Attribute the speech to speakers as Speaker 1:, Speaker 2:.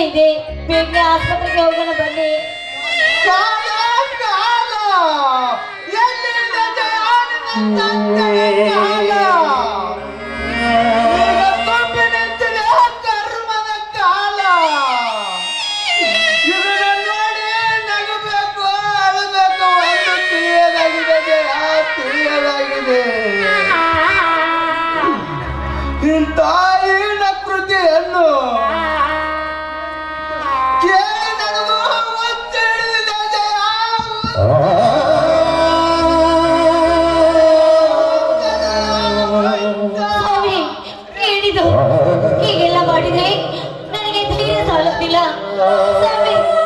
Speaker 1: ಇದೆ ಬೇಗನೆ ಆಸ್ಪತ್ರೆಗೆ ಹೋಗೋಣ ಬನ್ನಿ
Speaker 2: ಕಾಲ ಕಾಲ ಎಲ್ಲಿದೆ ಜಯಾನಂದ ತಂದೆಯ ಕಾಲ ಈಗ ತುಂಬಿ ನಿಂತಿದೆ ಕರ್ಮದ ಕಾಲ ಇದನ್ನ ನೋಡಿ ನಗಬೇಕು ಅಳಬೇಕು ಒಂದು ತಿಳಿಯಲಾಗಿದೆ ಜಯ ತಿಳಿಯಲಾಗಿದೆ ಇಂಥ ಹೀನ ಕೃತಿಯನ್ನು ಕೇಳಿ ನನಗೂ ಹುಚ್ಚು ಹಿಡಿದಿದೆ ಜಯ
Speaker 1: ಸ್ವಾಮಿ ಹೇಳಿದು ಹೀಗೆಲ್ಲ ಮಾಡಿದ್ರೆ ನನಗೆ ಧೈರ್ಯ ಸಾಲುತ್ತಿಲ್ಲ ಸ್ವಾಮಿ